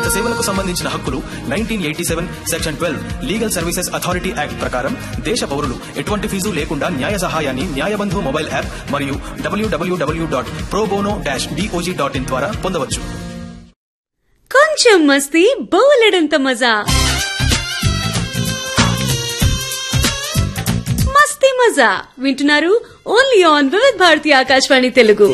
సేవలకు సంబంధించిన హక్కులు nineteen eighty seven section twelve legal services authority act ప్రకారం దేశ పౌరులు ఎటువంటి ఫీజు లేకుండా న్యాయ సహాయాన్ని న్యాయబంధు మొబైల్ యాప్ మరియు WWW dot pro bono dash DOJ dot in ద్వారా పొందవచ్చు కొంచెం మస్తీ బోలెడంత మజా మస్తీ మజా వింటున్నారు ఓన్లీ ఆన్ వివిధ్ భారతి ఆకాశవాణి తెలుగు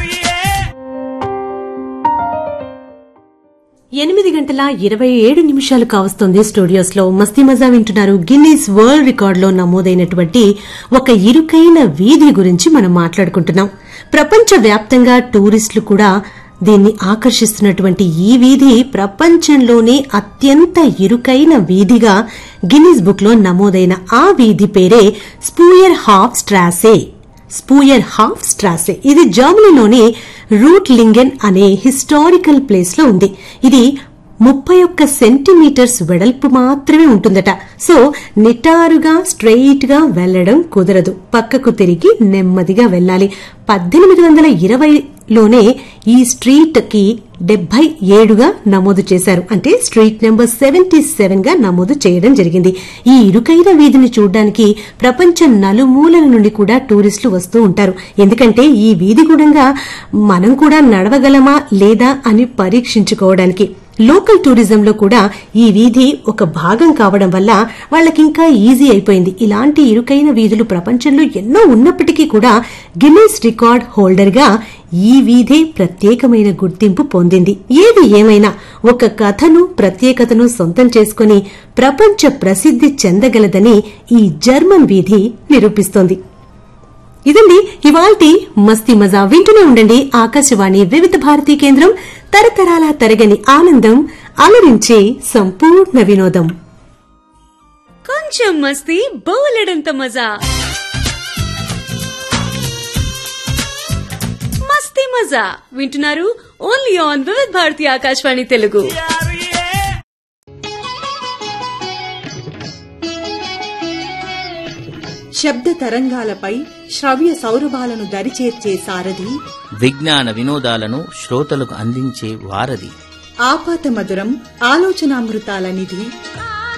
ఎనిమిది గంటల ఇరవై ఏడు నిమిషాలు కావస్తోంది స్టూడియోస్ లో మస్తీ మజా వింటున్నారు గిన్నీస్ వరల్డ్ రికార్డ్ లో నమోదైనటువంటి ఒక ఇరుకైన వీధి గురించి మనం మాట్లాడుకుంటున్నాం ప్రపంచ వ్యాప్తంగా టూరిస్టులు కూడా దీన్ని ఆకర్షిస్తున్నటువంటి ఈ వీధి ప్రపంచంలోనే అత్యంత ఇరుకైన వీధిగా గిన్నీస్ బుక్ లో నమోదైన ఆ వీధి పేరే స్పూయర్ హాఫ్ స్ట్రాసే స్పూయర్ హాఫ్ స్ట్రాసే ఇది జర్మనీలోని రూట్ లింగెన్ అనే హిస్టారికల్ ప్లేస్ లో ఉంది ఇది ముప్పై ఒక్క సెంటీమీటర్స్ వెడల్పు మాత్రమే ఉంటుందట సో నిటారుగా స్ట్రెయిట్ గా వెళ్లడం కుదరదు పక్కకు తిరిగి నెమ్మదిగా వెళ్ళాలి పద్దెనిమిది వందల ఇరవైలోనే ఈ స్ట్రీట్ కి డెబ్బై ఏడుగా నమోదు చేశారు అంటే స్ట్రీట్ నెంబర్ సెవెంటీ సెవెన్ గా నమోదు చేయడం జరిగింది ఈ ఇరుకైన వీధిని చూడడానికి ప్రపంచ నలుమూలల నుండి కూడా టూరిస్టులు వస్తూ ఉంటారు ఎందుకంటే ఈ వీధి గుడంగా మనం కూడా నడవగలమా లేదా అని పరీక్షించుకోవడానికి లోకల్ టూరిజంలో కూడా ఈ వీధి ఒక భాగం కావడం వల్ల వాళ్ళకింకా ఈజీ అయిపోయింది ఇలాంటి ఇరుకైన వీధులు ప్రపంచంలో ఎన్నో ఉన్నప్పటికీ కూడా గిన్నెస్ రికార్డ్ హోల్డర్ గా ఈ వీధి ప్రత్యేకమైన గుర్తింపు పొందింది ఏది ఏమైనా ఒక కథను ప్రత్యేకతను సొంతం చేసుకుని ప్రపంచ ప్రసిద్ధి చెందగలదని ఈ జర్మన్ వీధి నిరూపిస్తోంది ఇదండి ఇవాల్టి మస్తి మజా వింటూనే ఉండండి ఆకాశవాణి వివిధ భారతీ కేంద్రం తరతరాల తరగని ఆనందం అలరించే సంపూర్ణ వినోదం కొంచెం మస్తీ బోలెడంత మజా మస్తీ మజా వింటున్నారు ఓన్లీ ఆన్ వివిధ్ భారతి ఆకాశవాణి తెలుగు శబ్ద తరంగాలపై శ్రవ్య సౌరభాలను దరిచేర్చే సారథి విజ్ఞాన వినోదాలను శ్రోతలకు అందించే వారధి ఆపాత మధురం ఆలోచనామృతాల నిధి